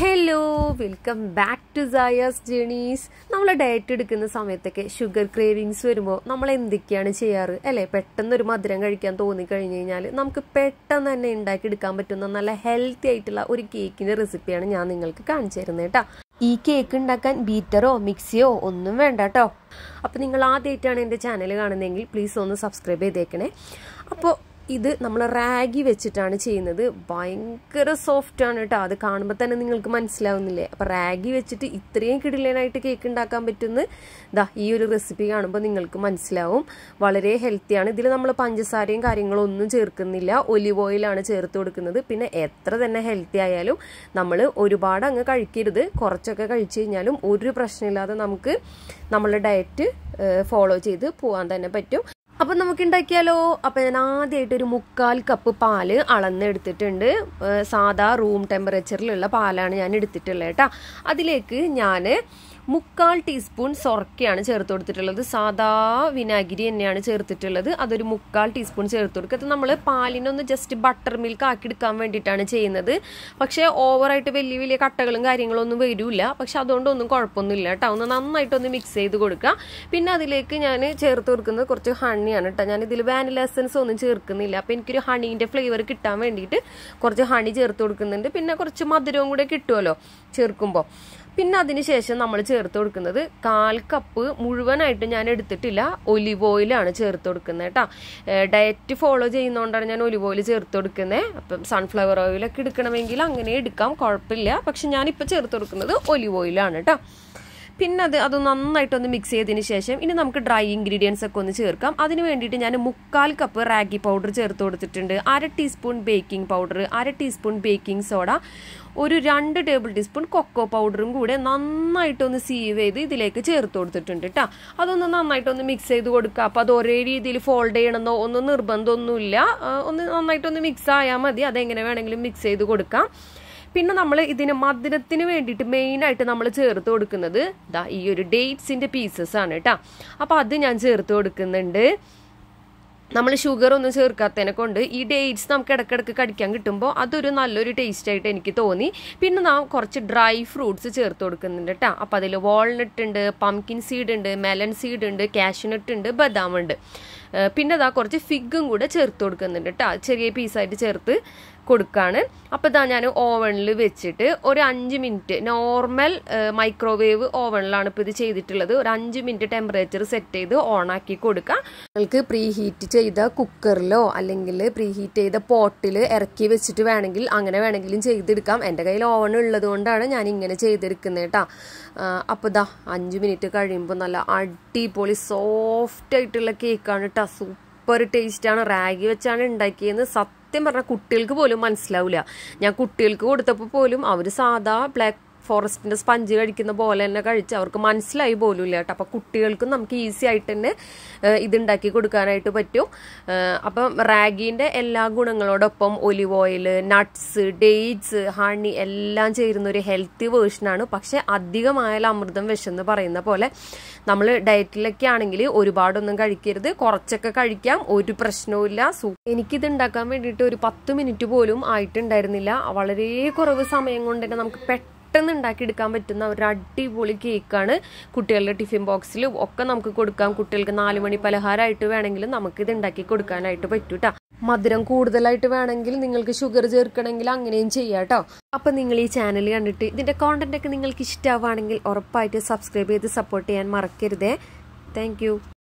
hello welcome back to Saya's journeys നമ്മൾ diet എടുക്കുന്ന സമയത്തൊക്കെ ഷുഗർ ക്രേവിങ്സ് വരുമ്പോൾ നമ്മൾ എന്തൊക്കെയാണ് ചെയ്യാറ് അല്ലേ പെട്ടെന്ന് ഒരു മധുരം കഴിക്കാൻ തോന്നി കഴിഞ്ഞു കഴിഞ്ഞാൽ നമുക്ക് പെട്ടെന്ന് തന്നെ ഉണ്ടാക്കിയെടുക്കാൻ പറ്റുന്ന നല്ല ഹെൽത്തി ആയിട്ടുള്ള ഒരു കേക്കിൻ്റെ റെസിപ്പിയാണ് ഞാൻ നിങ്ങൾക്ക് കാണിച്ചു തരുന്നത് കേട്ടോ ഈ കേക്ക് ഉണ്ടാക്കാൻ ബീറ്ററോ മിക്സിയോ ഒന്നും വേണ്ട കേട്ടോ അപ്പോൾ നിങ്ങൾ ആദ്യമായിട്ടാണ് എൻ്റെ ചാനൽ കാണുന്നതെങ്കിൽ പ്ലീസ് ഒന്ന് സബ്സ്ക്രൈബ് ചെയ്തേക്കണേ അപ്പോൾ ഇത് നമ്മൾ റാഗി വെച്ചിട്ടാണ് ചെയ്യുന്നത് ഭയങ്കര സോഫ്റ്റ് ആണ് കേട്ടോ അത് കാണുമ്പോൾ തന്നെ നിങ്ങൾക്ക് മനസ്സിലാവുന്നില്ലേ അപ്പോൾ റാഗി വെച്ചിട്ട് ഇത്രയും കിടിലനായിട്ട് കേക്ക് ഉണ്ടാക്കാൻ പറ്റുന്ന ദാ ഈ ഒരു റെസിപ്പി കാണുമ്പോൾ നിങ്ങൾക്ക് മനസ്സിലാവും വളരെ ഹെൽത്തിയാണ് ഇതിൽ നമ്മൾ പഞ്ചസാരയും കാര്യങ്ങളും ഒന്നും ചേർക്കുന്നില്ല ഒലിവ് ഓയിലാണ് ചേർത്ത് കൊടുക്കുന്നത് പിന്നെ എത്ര തന്നെ ഹെൽത്തി ആയാലും നമ്മൾ ഒരുപാട് അങ്ങ് കഴിക്കരുത് കുറച്ചൊക്കെ കഴിച്ചു കഴിഞ്ഞാലും ഒരു പ്രശ്നമില്ലാതെ നമുക്ക് നമ്മളുടെ ഡയറ്റ് ഫോളോ ചെയ്ത് പോകാൻ തന്നെ പറ്റും അപ്പം നമുക്ക് ഉണ്ടാക്കിയാലോ അപ്പം ഞാൻ ആദ്യമായിട്ട് ഒരു മുക്കാൽ കപ്പ് പാല് അളന്നെടുത്തിട്ടുണ്ട് സാധാ റൂം ടെമ്പറേച്ചറിലുള്ള പാലാണ് ഞാൻ എടുത്തിട്ടുള്ളത് കേട്ടോ അതിലേക്ക് ഞാൻ മുക്കാൽ ടീസ്പൂൺ സൊറക്കയാണ് ചേർത്ത് കൊടുത്തിട്ടുള്ളത് സാധാ വിനാഗിരി തന്നെയാണ് ചേർത്തിട്ടുള്ളത് അതൊരു മുക്കാൽ ടീസ്പൂൺ ചേർത്ത് കൊടുക്കുക അത് നമ്മൾ പാലിനൊന്ന് ജസ്റ്റ് ബട്ടർ മിൽക്ക് ആക്കി എടുക്കാൻ വേണ്ടിയിട്ടാണ് ചെയ്യുന്നത് പക്ഷേ ഓവറായിട്ട് വലിയ വലിയ കട്ടകളും കാര്യങ്ങളും ഒന്നും വരില്ല പക്ഷെ അതുകൊണ്ടൊന്നും കുഴപ്പമൊന്നുമില്ല കേട്ടോ ഒന്ന് നന്നായിട്ടൊന്ന് മിക്സ് ചെയ്ത് കൊടുക്കുക പിന്നെ അതിലേക്ക് ഞാൻ ചേർത്ത് കൊടുക്കുന്നത് കുറച്ച് ഹണിയാണ് കേട്ടോ ഞാൻ ഇതിൽ വാനില എസൻസ് ഒന്നും ചേർക്കുന്നില്ല അപ്പോൾ എനിക്കൊരു ഹണീൻ്റെ ഫ്ലേവർ കിട്ടാൻ വേണ്ടിയിട്ട് കുറച്ച് ഹണി ചേർത്ത് കൊടുക്കുന്നുണ്ട് പിന്നെ കുറച്ച് മധുരവും കൂടെ കിട്ടുമല്ലോ ചേർക്കുമ്പോൾ പിന്നെ അതിന് ശേഷം നമ്മൾ ചേർത്ത് കൊടുക്കുന്നത് കാൽ കപ്പ് മുഴുവനായിട്ട് ഞാൻ എടുത്തിട്ടില്ല ഒലിവ് ഓയിലാണ് ചേർത്ത് കൊടുക്കുന്നത് കേട്ടോ ഡയറ്റ് ഫോളോ ചെയ്യുന്നതുകൊണ്ടാണ് ഞാൻ ഒലിവ് ഓയിൽ ചേർത്ത് കൊടുക്കുന്നത് അപ്പം സൺഫ്ലവർ ഓയിലൊക്കെ എടുക്കണമെങ്കിൽ അങ്ങനെ എടുക്കാം കുഴപ്പമില്ല പക്ഷെ ഞാനിപ്പോൾ ചേർത്ത് കൊടുക്കുന്നത് ഒലിവ് ഓയിലാണ് കേട്ടോ പിന്നെ അത് അത് നന്നായിട്ടൊന്ന് മിക്സ് ചെയ്തതിന് ശേഷം ഇനി നമുക്ക് ഡ്രൈ ഇൻഗ്രീഡിയൻസ് ഒക്കെ ഒന്ന് ചേർക്കാം അതിന് വേണ്ടിയിട്ട് ഞാൻ മുക്കാൽ കപ്പ് റാഗി പൗഡർ ചേർത്ത് കൊടുത്തിട്ടുണ്ട് അര ടീസ്പൂൺ ബേക്കിംഗ് പൗഡർ അര ടീസ്പൂൺ ബേക്കിംഗ് സോഡ ഒരു രണ്ട് ടേബിൾ ടീസ്പൂൺ കൊക്കോ പൗഡറും കൂടെ നന്നായിട്ടൊന്ന് സീവ് ചെയ്ത് ഇതിലേക്ക് ചേർത്ത് കൊടുത്തിട്ടുണ്ട് കേട്ടോ അതൊന്ന് നന്നായിട്ടൊന്ന് മിക്സ് ചെയ്ത് കൊടുക്കുക അപ്പോൾ അത് ഒരേ രീതിയിൽ ഫോൾഡ് ചെയ്യണമെന്നോ ഒന്നും നിർബന്ധമൊന്നുമില്ല ഒന്ന് നന്നായിട്ടൊന്ന് മിക്സ് ആയാൽ മതി അതെങ്ങനെ വേണമെങ്കിലും മിക്സ് ചെയ്ത് കൊടുക്കാം പിന്നെ നമ്മൾ ഇതിന് മധുരത്തിന് വേണ്ടിയിട്ട് മെയിനായിട്ട് നമ്മൾ ചേർത്ത് കൊടുക്കുന്നത് ദാ ഈ ഒരു ഡേറ്റ്സിൻ്റെ പീസസ് ആണ് കേട്ടോ അപ്പോൾ അത് ഞാൻ ചേർത്ത് കൊടുക്കുന്നുണ്ട് നമ്മൾ ഷുഗർ ഒന്നും ചേർക്കാത്തതിനെ കൊണ്ട് ഈ ഡേറ്റ്സ് നമുക്ക് ഇടയ്ക്കിടയ്ക്ക് കടിക്കാൻ കിട്ടുമ്പോൾ അതൊരു നല്ലൊരു ടേസ്റ്റ് ആയിട്ട് എനിക്ക് തോന്നി പിന്നെ നാം കുറച്ച് ഡ്രൈ ഫ്രൂട്ട്സ് ചേർത്ത് കൊടുക്കുന്നുണ്ട് കേട്ടോ അപ്പോൾ അതിൽ വാൾനട്ട് ഉണ്ട് പംകിൻ സീഡ് ഉണ്ട് മെലൺ സീഡ് ഉണ്ട് കാഷ്നട്ട് ഉണ്ട് ബദാം ഉണ്ട് പിന്നെ ഇതാ കുറച്ച് ഫിഗും കൂടെ ചേർത്ത് കൊടുക്കുന്നുണ്ട് കേട്ടോ ചെറിയ പീസായിട്ട് ചേർത്ത് കൊടുക്കുകയാണ് അപ്പോൾ ഇതാ ഞാൻ ഓവണിൽ വെച്ചിട്ട് ഒരു അഞ്ച് മിനിറ്റ് നോർമൽ മൈക്രോവേവ് ഓവണിലാണ് ഇപ്പോൾ ഇത് ചെയ്തിട്ടുള്ളത് ഒരു അഞ്ച് മിനിറ്റ് ടെമ്പറേച്ചർ സെറ്റ് ചെയ്ത് ഓണാക്കി കൊടുക്കുക നിങ്ങൾക്ക് പ്രീ ഹീറ്റ് ചെയ്ത കുക്കറിലോ അല്ലെങ്കിൽ പ്രീ ഹീറ്റ് ചെയ്ത പോട്ടിൽ ഇറക്കി വെച്ചിട്ട് വേണമെങ്കിൽ അങ്ങനെ വേണമെങ്കിലും ചെയ്തെടുക്കാം എൻ്റെ കയ്യിൽ ഓവൺ ഉള്ളത് കൊണ്ടാണ് ഞാൻ ഇങ്ങനെ ചെയ്തെടുക്കുന്നത് കേട്ടോ അപ്പോൾ ഇതാ അഞ്ച് മിനിറ്റ് കഴിയുമ്പോൾ നല്ല അടിപൊളി സോഫ്റ്റ് ആയിട്ടുള്ള കേക്കാണ് കേട്ടോ സൂപ്പർ ടേസ്റ്റാണ് റാഗി വെച്ചാണ് ഉണ്ടാക്കിയെന്ന് സത്യം സത്യം പറഞ്ഞാൽ കുട്ടികൾക്ക് പോലും മനസ്സിലാവില്ല ഞാൻ കുട്ടികൾക്ക് കൊടുത്തപ്പോൾ പോലും അവർ സാധാ ബ്ലാക്ക് ഫോറസ്റ്റിൻ്റെ സ്പഞ്ച് കഴിക്കുന്ന പോലെ തന്നെ കഴിച്ച് അവർക്ക് മനസ്സിലായി പോലും ഇല്ല കേട്ടോ അപ്പോൾ കുട്ടികൾക്കും നമുക്ക് ഈസി ആയിട്ട് തന്നെ ഇതുണ്ടാക്കി കൊടുക്കാനായിട്ട് പറ്റും അപ്പം റാഗീൻ്റെ എല്ലാ ഗുണങ്ങളോടൊപ്പം olive oil nuts dates honey എല്ലാം ചേരുന്ന ഒരു ഹെൽത്തി വേർഷനാണ് പക്ഷേ അധികമായാലും അമൃതം വിഷെന്ന് പറയുന്ന പോലെ നമ്മൾ ഡയറ്റിലൊക്കെ ആണെങ്കിൽ ഒരുപാടൊന്നും കഴിക്കരുത് കുറച്ചൊക്കെ കഴിക്കാം ഒരു പ്രശ്നവുമില്ല സൂ എനിക്കിത് ഉണ്ടാക്കാൻ വേണ്ടിയിട്ട് ഒരു പത്ത് മിനിറ്റ് പോലും ആയിട്ടുണ്ടായിരുന്നില്ല വളരെ കുറവ് സമയം കൊണ്ട് തന്നെ നമുക്ക് പെട്ടെന്ന് പെട്ടെന്ന് ഉണ്ടാക്കിയെടുക്കാൻ പറ്റുന്ന ഒരു അടിപൊളി കേക്കാണ് കുട്ടികളുടെ ടിഫിൻ ബോക്സിൽ ഒക്കെ നമുക്ക് കൊടുക്കാം കുട്ടികൾക്ക് നാല് മണി പലഹാരമായിട്ട് വേണമെങ്കിലും നമുക്ക് ഇത് ഉണ്ടാക്കി കൊടുക്കാനായിട്ട് പറ്റൂട്ടാ മധുരം കൂടുതലായിട്ട് വേണമെങ്കിൽ നിങ്ങൾക്ക് ഷുഗർ ചേർക്കണമെങ്കിൽ അങ്ങനെയും ചെയ്യാം കേട്ടോ അപ്പം നിങ്ങൾ ഈ ചാനൽ കണ്ടിട്ട് ഇതിൻ്റെ കോണ്ടന്റ് ഒക്കെ നിങ്ങൾക്ക് ഇഷ്ടമാവുകയാണെങ്കിൽ ഉറപ്പായിട്ട് സബ്സ്ക്രൈബ് ചെയ്ത് സപ്പോർട്ട് ചെയ്യാൻ മറക്കരുതേ താങ്ക്